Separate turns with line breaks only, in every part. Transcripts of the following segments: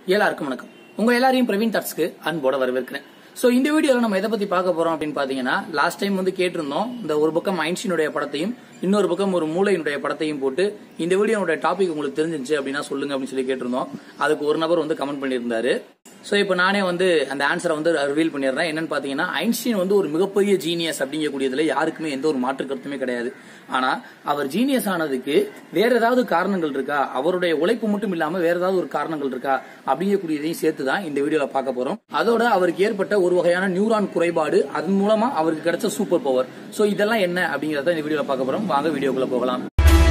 எல்லாருக்கும் வணக்கம் உங்க எல்லாரையும் பிரவீன் தாட்ஸ்க்கு அன்போட வரவேற்கிறேன் சோ இந்த வீடியோல நம்ம எதை பத்தி பார்க்க போறோம் அப்படின்னு பாத்தீங்கன்னா லாஸ்ட் டைம் வந்து கேட்டிருந்தோம் இந்த ஒரு பக்கம் ஐன்ஸ்டீனுடைய படத்தையும் இன்னொரு பக்கம் ஒரு மூளையினுடைய படத்தையும் போட்டு இந்த வீடியோனுடைய டாபிக் உங்களுக்கு தெரிஞ்சிருச்சு அப்படின்னா சொல்லுங்க அப்படின்னு சொல்லி கேட்டிருந்தோம் அதுக்கு ஒரு நபர் வந்து கமெண்ட் பண்ணியிருந்தாரு சோ இப்போ நானே வந்து அந்த ஆன்சரை வந்து ரிவீல் பண்ணிடுறேன் என்னன்னு பாத்தீங்கன்னா ஐன்ஸ்டீன் வந்து ஒரு மிகப்பெரிய ஜீனியஸ் அப்படிங்கக்கூடியதுல யாருக்குமே எந்த ஒரு மாற்று கருத்துமே கிடையாது ஆனா அவர் ஜீனியஸ் ஆனதுக்கு வேற ஏதாவது காரணங்கள் இருக்கா அவருடைய உழைப்பு மட்டும் இல்லாம வேற ஏதாவது ஒரு காரணங்கள் இருக்கா அப்படிங்கக்கூடியதையும் சேர்த்து தான் இந்த வீடியோல பார்க்க போறோம் அதோட அவருக்கு ஏற்பட்ட ஒரு வகையான நியூரான் குறைபாடு அதன் மூலமா அவருக்கு கிடைச்ச சூப்பர் பவர் சோ இதெல்லாம் என்ன அப்படிங்கறத இந்த வீடியோல பார்க்க போறோம் வாங்க வீடியோக்குள்ள போகலாம்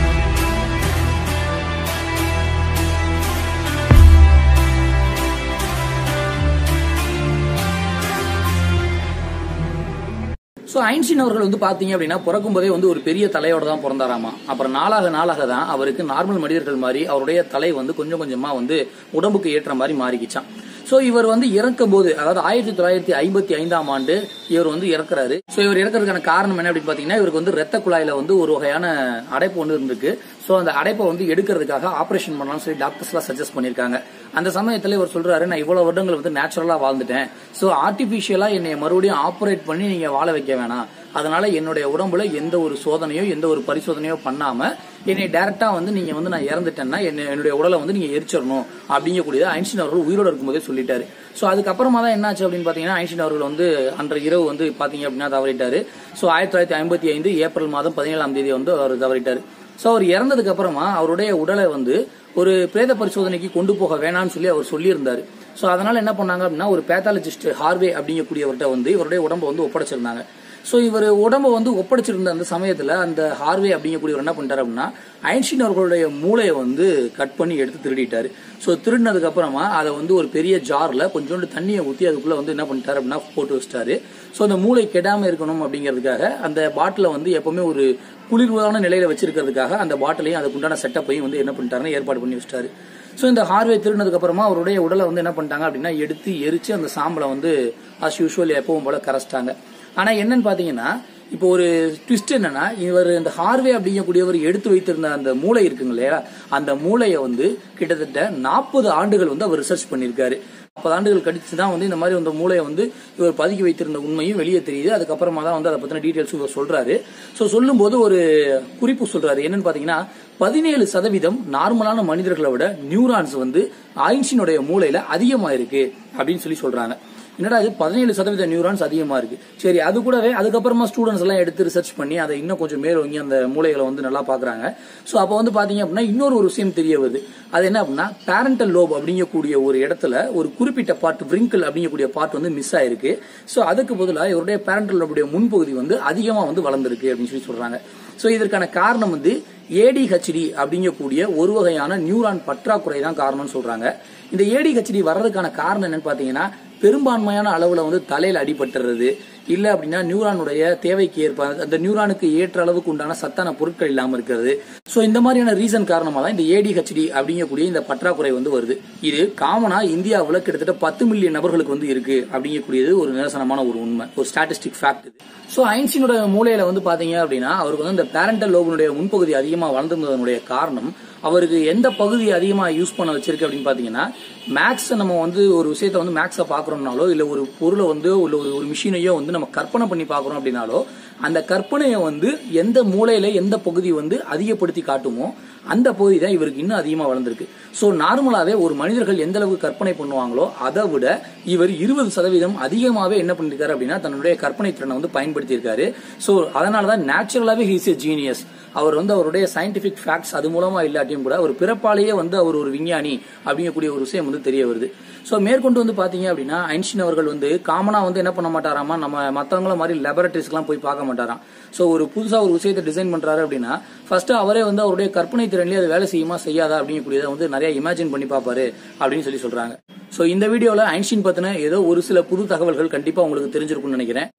சோ ஐன்ஸ்டீன் அவர்கள் வந்து பாத்தீங்க அப்படின்னா பிறக்கும் போதே வந்து ஒரு பெரிய தலையோட தான் பிறந்தாராமா அப்புறம் நாளாக நாளாக தான் அவருக்கு நார்மல் மனிதர்கள் மாதிரி அவருடைய தலை வந்து கொஞ்சம் கொஞ்சமா வந்து உடம்புக்கு ஏற்ற மாதிரி மாறிக்கிச்சான் சோ இவர் வந்து இறக்கும் போது அதாவது ஆயிரத்தி தொள்ளாயிரத்தி ஐம்பத்தி ஐந்தாம் ஆண்டு இவர் வந்து இறக்குறாரு சோ இவர் இறக்குறதுக்கான காரணம் என்ன அப்படின்னு பாத்தீங்கன்னா இவருக்கு வந்து ரத்த குழாயில வந்து ஒரு வகையான அடைப்பு ஒன்று இருந்திருக்கு சோ அந்த அடைப்பை வந்து எடுக்கிறதுக்காக ஆபரேஷன் பண்ணலாம்னு சொல்லி டாக்டர்ஸ் எல்லாம் சஜஸ்ட் பண்ணிருக்காங்க அந்த சமயத்துல இவர் சொல்றாரு நான் இவ்வளவு வருடங்கள் வந்து நேச்சுரலா வாழ்ந்துட்டேன் சோ ஆர்டிபிஷியலா என்னை மறுபடியும் ஆபரேட் பண்ணி நீங்க வாழ வைக்க வேணாம் அதனால என்னுடைய உடம்புல எந்த ஒரு சோதனையோ எந்த ஒரு பரிசோதனையோ பண்ணாம என்னை டைரக்டா வந்து நீங்க வந்து நான் இறந்துட்டேன்னா என்ன என்னுடைய உடலை வந்து நீங்க எரிச்சிடணும் அப்படிங்கக்கூடியது ஐன்ஸ்டீன் அவர்கள் உயிரோட இருக்கும்போதே சொல்லிட்டாரு சோ அதுக்கப்புறமா தான் என்னாச்சு அப்படின்னு பாத்தீங்கன்னா ஐன்ஸ்டீன் அவர்கள் வந்து அன்றைய இரவு வந்து பாத்தீங்க அப்படின்னா தவறிட்டாரு சோ ஆயிரத்தி தொள்ளாயிரத்தி ஐம்பத்தி ஐந்து ஏப்ரல் மாதம் பதினேழாம் தேதி வந்து அவர் தவறிட்டாரு சோ அவர் இறந்ததுக்கு அப்புறமா அவருடைய உடலை வந்து ஒரு பிரேத பரிசோதனைக்கு கொண்டு போக வேணாம்னு சொல்லி அவர் சொல்லியிருந்தாரு சோ அதனால என்ன பண்ணாங்க அப்படின்னா ஒரு பேத்தாலஜிஸ்ட் ஹார்வே அப்படிங்கக்கூடியவர்கிட்ட வந்து இவருடைய உடம்ப வந்து ஒப்படைச்சிருந்தாங்க சோ இவர் உடம்ப வந்து ஒப்படைச்சிருந்த அந்த சமயத்துல அந்த ஹார்வே அப்படிங்கக்கூடியவர் என்ன பண்ணிட்டாரு அப்படின்னா ஐன்ஸ்டீன் அவர்களுடைய மூளையை வந்து கட் பண்ணி எடுத்து திருடிட்டாரு சோ திருடினதுக்கு அப்புறமா அதை வந்து ஒரு பெரிய ஜார்ல கொஞ்சோண்டு தண்ணியை ஊத்தி அதுக்குள்ள வந்து என்ன பண்ணிட்டாரு அப்படின்னா போட்டு வச்சிட்டாரு சோ அந்த மூளை கெடாம இருக்கணும் அப்படிங்கிறதுக்காக அந்த பாட்டில வந்து எப்பவுமே ஒரு குளிர்வான நிலையில வச்சிருக்கிறதுக்காக அந்த பாட்டிலையும் அதுக்குண்டான செட்டப்பையும் வந்து என்ன பண்ணிட்டாருன்னு ஏற்பாடு பண்ணி வச்சிட்டாரு சோ இந்த ஹார்வே திருடினதுக்கு அப்புறமா அவருடைய உடலை வந்து என்ன பண்ணிட்டாங்க அப்படின்னா எடுத்து எரிச்சு அந்த சாம்பலை வந்து அஸ் யூஸ்வல் எப்பவும் போல கரைச்சிட்டாங்க ஆனா என்னன்னு பாத்தீங்கன்னா இப்போ ஒரு ட்விஸ்ட் என்னன்னா இவர் இந்த ஹார்வே அப்படிங்கக்கூடியவர் எடுத்து வைத்திருந்த அந்த மூளை இருக்குங்க இல்லையா அந்த மூளையை வந்து கிட்டத்தட்ட நாற்பது ஆண்டுகள் வந்து அவர் ரிசர்ச் பண்ணியிருக்காரு நாற்பது ஆண்டுகள் கழிச்சு தான் வந்து இந்த மாதிரி அந்த மூளையை வந்து இவர் பதுக்கி வைத்திருந்த உண்மையும் வெளியே தெரியுது அதுக்கப்புறமா தான் வந்து அதை பத்தின டீடைல்ஸ் இவர் சொல்றாரு ஸோ சொல்லும்போது ஒரு குறிப்பு சொல்றாரு என்னன்னு பாத்தீங்கன்னா பதினேழு சதவீதம் நார்மலான மனிதர்களை விட நியூரான்ஸ் வந்து ஐன்ஸ்டீனுடைய மூளையில அதிகமா இருக்கு அப்படின்னு சொல்லி சொல்றாங்க என்னடா இது பதினேழு சதவீத நியூரான்ஸ் அதிகமா இருக்கு சரி அது கூடவே அதுக்கப்புறமா ஸ்டூடெண்ட்ஸ் எல்லாம் எடுத்து ரிசர்ச் பண்ணி அதை இன்னும் கொஞ்சம் மேலோங்கி அந்த மூளைகளை வந்து நல்லா பாக்குறாங்க சோ அப்ப வந்து பாத்தீங்க அப்படின்னா இன்னொரு ஒரு விஷயம் தெரிய வருது அது என்ன அப்படின்னா பேரண்டல் லோப் அப்படிங்கக்கூடிய ஒரு இடத்துல ஒரு குறிப்பிட்ட பார்ட் விரிங்கிள் அப்படிங்கக்கூடிய பார்ட் வந்து மிஸ் ஆயிருக்கு சோ அதுக்கு பதிலாக இவருடைய பேரண்டல் லோபுடைய முன்பகுதி வந்து அதிகமா வந்து வளர்ந்துருக்கு அப்படின்னு சொல்லி சொல்றாங்க சோ இதற்கான காரணம் வந்து ஏடிஹெச்டி அப்படிங்கக்கூடிய ஒரு வகையான நியூரான் பற்றாக்குறை தான் காரணம்னு சொல்றாங்க இந்த ஏடிஹெச்டி வர்றதுக்கான காரணம் என்னன்னு பாத்தீங்கன்னா பெரும்பான்மையான அளவுல வந்து தலையில அடிபட்டுறது இல்ல அப்படின்னா நியூரானுடைய தேவைக்கு ஏற்ப அந்த நியூரானுக்கு ஏற்ற அளவுக்கு உண்டான சத்தான பொருட்கள் இல்லாம இருக்கிறது சோ இந்த மாதிரியான ரீசன் காரணமா தான் இந்த ஏடிஹெச்டி அப்படிங்கக்கூடிய இந்த பற்றாக்குறை வந்து வருது இது காமனா இந்தியாவுல கிட்டத்தட்ட பத்து மில்லியன் நபர்களுக்கு வந்து இருக்கு அப்படிங்கக்கூடியது ஒரு நிரசனமான ஒரு உண்மை ஒரு ஸ்டாட்டிஸ்டிக் ஃபேக்ட் இது சோ ஐன்ஸ்டீனோட மூளையில வந்து பாத்தீங்க அப்படின்னா அவருக்கு வந்து இந்த பேரண்டல் லோபனுடைய முன்பகுதி அதிகமா வளர்ந்திருந்ததனுடைய காரணம் அவருக்கு எந்த பகுதி அதிகமா யூஸ் பண்ண வச்சிருக்கு அப்படின்னு பாத்தீங்கன்னா மேக்ஸ் நம்ம வந்து ஒரு விஷயத்த வந்து மேக்ஸை பாக்குறோம்னாலோ இல்ல ஒரு பொருளை வந்து இல்ல ஒரு ஒரு மிஷினையோ வந்து நம்ம கற்பனை பண்ணி பாக்குறோம் அப்படின்னாலோ அந்த கற்பனையை வந்து எந்த மூளையில எந்த பகுதி வந்து அதிகப்படுத்தி காட்டுமோ அந்த பகுதி தான் இவருக்கு இன்னும் அதிகமா வளர்ந்துருக்கு சோ நார்மலாவே ஒரு மனிதர்கள் எந்த அளவுக்கு கற்பனை பண்ணுவாங்களோ அதை விட இவர் இருபது சதவீதம் அதிகமாவே என்ன பண்ணிருக்காரு அப்படின்னா தன்னுடைய கற்பனை திறனை வந்து பயன்படுத்தி இருக்காரு சோ அதனாலதான் நேச்சுரலாவே ஹீஸ் ஏ ஜீனியஸ் அவர் வந்து அவருடைய சயின்டிபிக் ஃபேக்ட்ஸ் அது மூலமா இல்லாட்டியும் கூட அவர் பிறப்பாலேயே வந்து அவர் ஒரு விஞ்ஞானி அப்படிங்கக்கூடிய ஒரு விஷயம் வந்து தெரிய வருது சோ மேற்கொண்டு வந்து பாத்தீங்க அப்படின்னா ஐன்ஸ்டீன் அவர்கள் வந்து காமனா வந்து என்ன பண்ண மாட்டாராமா நம்ம மத்தவங்கள மாதிரி லெபரட்டரிஸ்க்குலாம் போய் பார்க்க மாட்டாராம் சோ ஒரு புதுசா ஒரு விஷயத்தை டிசைன் பண்றாரு அப்படின்னா ஃபர்ஸ்ட் அவரே வந்து அவருடைய கற்பனை திறன்லயே அது வேலை செய்யுமா செய்யாதா அப்படிங்கக்கூடியதை வந்து நிறைய இமேஜின் பண்ணி பார்ப்பாரு அப்படின்னு சொல்லி சொல்றாங்க சோ இந்த வீடியோல ஐன்ஸ்டீன் பத்தின ஏதோ ஒரு சில புது தகவல்கள் கண்டிப்பா உங்களுக்கு தெரிஞ்சிருக்கும்னு நினைக்கிறேன்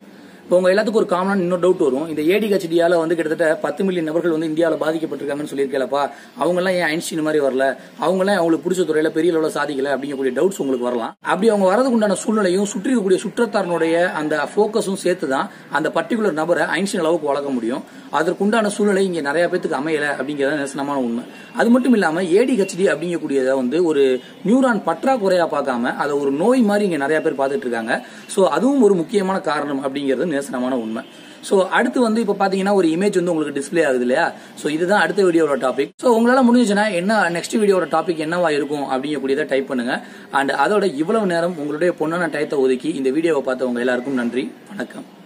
இப்போ உங்க எல்லாத்துக்கும் ஒரு காமனான இன்னொரு டவுட் வரும் இந்த ஏடிஹெச்டியால வந்து கிட்டத்தட்ட பத்து மில்லியன் நபர்கள் வந்து இந்தியாவில் பாதிக்கப்பட்டிருக்காங்கன்னு சொல்லியிருக்கலப்பா அவங்க எல்லாம் ஏன் ஐன்ஸ்டீன் மாதிரி வரல அவங்க எல்லாம் அவங்களுக்கு பிடிச்ச துறையில பெரிய அளவில் சாதிக்கல அப்படிங்கக்கூடிய டவுட்ஸ் உங்களுக்கு வரலாம் அப்படி அவங்க வரதுக்கு உண்டான சூழ்நிலையும் சுற்றி இருக்கக்கூடிய சுற்றத்தாரனுடைய அந்த ஃபோக்கஸும் சேர்த்து தான் அந்த பர்டிகுலர் நபரை ஐன்ஸ்டீன் அளவுக்கு வளர்க்க முடியும் அதற்குண்டான சூழ்நிலை இங்க நிறைய பேத்துக்கு அமையல அப்படிங்கிறது நிதர்சனமான உண்மை அது மட்டும் இல்லாம ஏடிஹெச்டி அப்படிங்கக்கூடியதை வந்து ஒரு நியூரான் பற்றாக்குறையா பார்க்காம அதை ஒரு நோய் மாதிரி இங்க நிறைய பேர் பார்த்துட்டு இருக்காங்க சோ அதுவும் ஒரு முக்கியமான காரணம் அப்படிங்கிறது நிதர்சனமான உண்மை சோ அடுத்து வந்து இப்ப பாத்தீங்கன்னா ஒரு இமேஜ் வந்து உங்களுக்கு டிஸ்ப்ளே ஆகுது இல்லையா சோ இதுதான் அடுத்த வீடியோட டாபிக் சோ உங்களால முடிஞ்சுச்சுன்னா என்ன நெக்ஸ்ட் வீடியோட டாபிக் என்னவா இருக்கும் அப்படிங்கக்கூடியதை டைப் பண்ணுங்க அண்ட் அதோட இவ்வளவு நேரம் உங்களுடைய பொண்ணான டயத்தை ஒதுக்கி இந்த வீடியோவை பார்த்தவங்க எல்லாருக்கும் நன்றி வணக்கம்